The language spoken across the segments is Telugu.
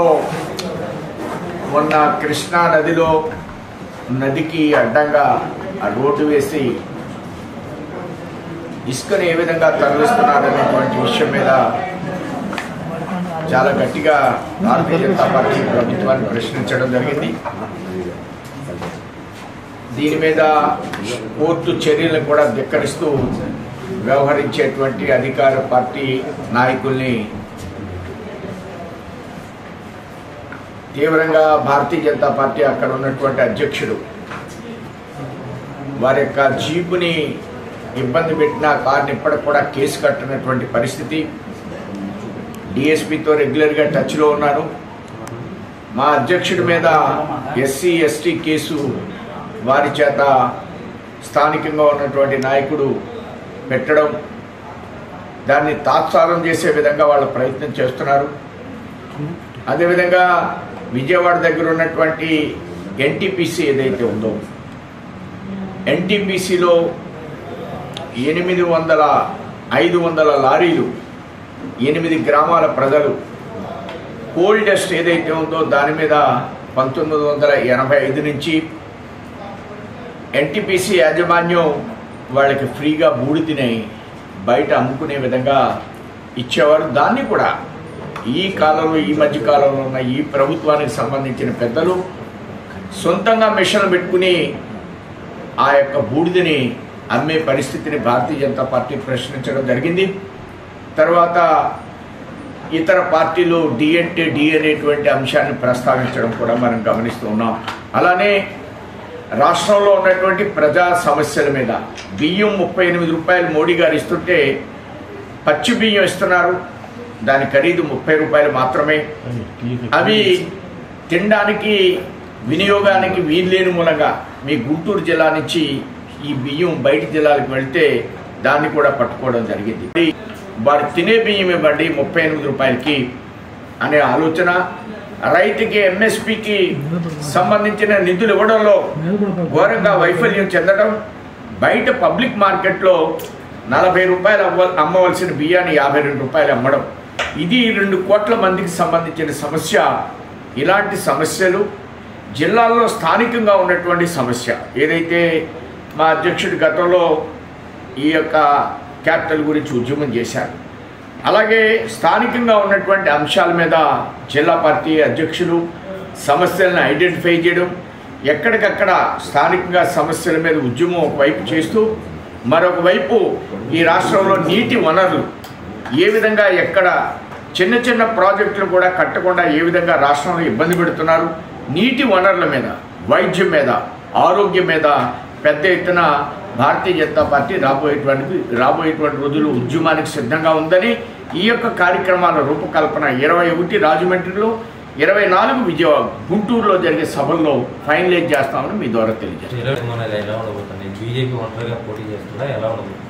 మొన్న కృష్ణా నదిలో నదికి అడ్డంగా ఆ రోడ్డు వేసి ఇసుకను ఏ విధంగా తరలిస్తున్నారనేటువంటి విషయం మీద చాలా గట్టిగా భారతీయ జనతా పార్టీ ప్రభుత్వాన్ని ప్రశ్నించడం జరిగింది దీని మీద కోర్టు చర్యలను కూడా ధిక్కరిస్తూ వ్యవహరించేటువంటి అధికార పార్టీ నాయకుల్ని తీవ్రంగా భారతీయ జనతా పార్టీ అక్కడ ఉన్నటువంటి అధ్యక్షుడు వారి యొక్క జీపుని ఇబ్బంది పెట్టిన కారుని ఇప్పటికి కూడా కేసు కట్టినటువంటి పరిస్థితి డిఎస్పితో రెగ్యులర్గా టచ్లో ఉన్నాను మా అధ్యక్షుడి మీద ఎస్సీ ఎస్టీ కేసు వారి చేత స్థానికంగా ఉన్నటువంటి నాయకుడు పెట్టడం దాన్ని తాత్సారం చేసే విధంగా వాళ్ళ ప్రయత్నం చేస్తున్నారు అదేవిధంగా విజయవాడ దగ్గర ఉన్నటువంటి ఎన్టీపీసీ ఏదైతే ఉందో ఎన్టీపీసీలో ఎనిమిది వందల ఐదు వందల లారీలు ఎనిమిది గ్రామాల ప్రజలు కోల్ డస్ట్ ఏదైతే ఉందో దాని మీద పంతొమ్మిది వందల ఎనభై ఐదు నుంచి ఎన్టీపీసీ యాజమాన్యం వాళ్ళకి ఫ్రీగా బూడిదని బయట అమ్ముకునే విధంగా ఇచ్చేవారు దాన్ని కూడా ఈ కాలంలో ఈ మధ్య కాలంలో ఉన్న ఈ ప్రభుత్వానికి సంబంధించిన పెద్దలు సొంతంగా మిషన్లు పెట్టుకుని ఆ యొక్క బూడిదని అమ్మే పరిస్థితిని భారతీయ జనతా పార్టీ ప్రశ్నించడం జరిగింది తర్వాత ఇతర పార్టీలు డి అంటే డి అనేటువంటి అంశాన్ని ప్రస్తావించడం కూడా మనం గమనిస్తూ ఉన్నాం అలానే రాష్ట్రంలో ఉన్నటువంటి ప్రజా సమస్యల మీద బియ్యం ముప్పై ఎనిమిది రూపాయలు మోడీ గారు ఇస్తుంటే పచ్చి బియ్యం ఇస్తున్నారు దాని ఖరీదు ముప్పై రూపాయలు మాత్రమే అవి తినడానికి వినియోగానికి వీల్లేని మూలంగా మీ గుంటూరు జిల్లా నుంచి ఈ బియ్యం బయట జిల్లాలకు వెళ్తే దాన్ని కూడా పట్టుకోవడం జరిగింది వారు తినే బియ్యం ఇవ్వండి ముప్పై ఎనిమిది రూపాయలకి అనే ఆలోచన రైతుకి ఎంఎస్పికి సంబంధించిన నిధులు ఇవ్వడంలో ఘోరంగా వైఫల్యం చెందడం బయట పబ్లిక్ మార్కెట్లో నలభై రూపాయలు అవ్వ అమ్మవలసిన బియ్యాన్ని యాభై రెండు రూపాయలు అమ్మడం ఇది రెండు కోట్ల మందికి సంబంధించిన సమస్య ఇలాంటి సమస్యలు జిల్లాల్లో స్థానికంగా ఉన్నటువంటి సమస్య ఏదైతే మా అధ్యక్షుడి గతంలో ఈ యొక్క క్యాపిటల్ గురించి ఉద్యమం చేశారు అలాగే స్థానికంగా ఉన్నటువంటి అంశాల మీద జిల్లా పార్టీ అధ్యక్షులు సమస్యలను ఐడెంటిఫై చేయడం ఎక్కడికక్కడ స్థానికంగా సమస్యల మీద ఉద్యమం ఒకవైపు చేస్తూ మరొక వైపు ఈ రాష్ట్రంలో నీటి వనరులు ఏ విధంగా ఎక్కడ చిన్న చిన్న ప్రాజెక్టులు కూడా కట్టకుండా ఏ విధంగా రాష్ట్రంలో ఇబ్బంది పెడుతున్నారు నీటి వనరుల మీద వైద్యం మీద ఆరోగ్యం మీద పెద్ద ఎత్తున భారతీయ జనతా పార్టీ రాబోయేటువంటి రాబోయేటువంటి రోజులు ఉద్యమానికి సిద్ధంగా ఉందని ఈ యొక్క కార్యక్రమాల రూపకల్పన ఇరవై ఒకటి రాజమండ్రిలో ఇరవై నాలుగు విజయవాడ గుంటూరులో జరిగే సభల్లో ఫైనలైజ్ చేస్తామని మీ ద్వారా తెలియజేస్తాను ఇరవై మూడు ఎలా ఉండబోతుంది బీజేపీ ఒంటరిగా పోటీ చేస్తుందా ఎలా ఉండబోతుంది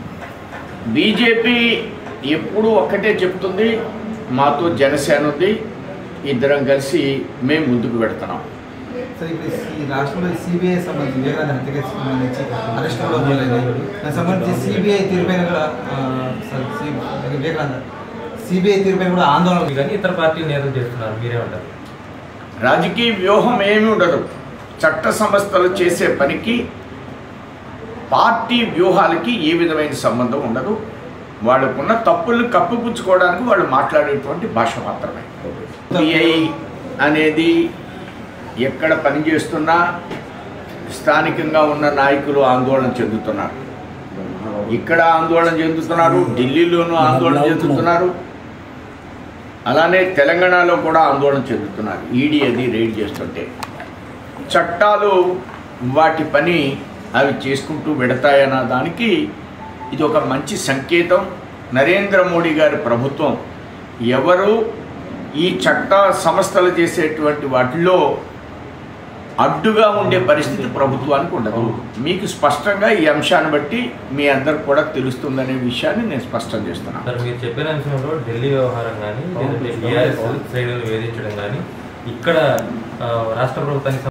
బీజేపీ ఎప్పుడూ ఒక్కటే చెప్తుంది మాతో జనసేన ఉంది ఇద్దరం కలిసి మేము ముందుకు పెడుతున్నాం సార్ ఇప్పుడు ఈ రాష్ట్రంలో సిబిఐ సంబంధించి వివేకానంద హత్య కేసుకు సంబంధించి అరెస్ట్ కూడా మొదలైంది దానికి సంబంధించి సిబిఐ తీరుపైన కూడా ఆ, సార్ సి- వివేకానంద సిబిఐ తీరుపైన కూడా ఆందోళన కానీ ఇతర పార్టీ నేతలు చేస్తున్నారు మీరేమంటారు రాజకీయ వ్యూహం ఏమీ ఉండదు చట్ట సంస్థలు చేసే పనికి పార్టీ వ్యూహాలకి ఏ విధమైన సంబంధం ఉండదు వాళ్ళకున్న తప్పులు కప్పిపుచ్చుకోవడానికి వాళ్ళు మాట్లాడేటువంటి భాష మాత్రమే సిఐ అనేది ఎక్కడ పనిచేస్తున్నా స్థానికంగా ఉన్న నాయకులు ఆందోళన చెందుతున్నారు ఇక్కడ ఆందోళన చెందుతున్నారు ఢిల్లీలోనూ ఆందోళన చెందుతున్నారు అలానే తెలంగాణలో కూడా ఆందోళన చెందుతున్నారు ఈడీ అది రైడ్ చేస్తుంటే చట్టాలు వాటి పని అవి చేసుకుంటూ పెడతాయన్న దానికి ఇది ఒక మంచి సంకేతం నరేంద్ర మోడీ గారి ప్రభుత్వం ఎవరు ఈ చట్ట సంస్థలు చేసేటువంటి వాటిలో అడ్డుగా ఉండే పరిస్థితి ప్రభుత్వానికి ఉండదు మీకు స్పష్టంగా ఈ అంశాన్ని బట్టి మీ అందరికి కూడా తెలుస్తుందనే విషయాన్ని నేను స్పష్టం చేస్తున్నాను సార్ మీరు చెప్పిన అంశంలో ఢిల్లీ వ్యవహారం కానీ లేదంటే బీఆర్ఎస్ శ్రేణులు వేధించడం కానీ ఇక్కడ ఆ, రాష్ట్ర ప్రభుత్వానికి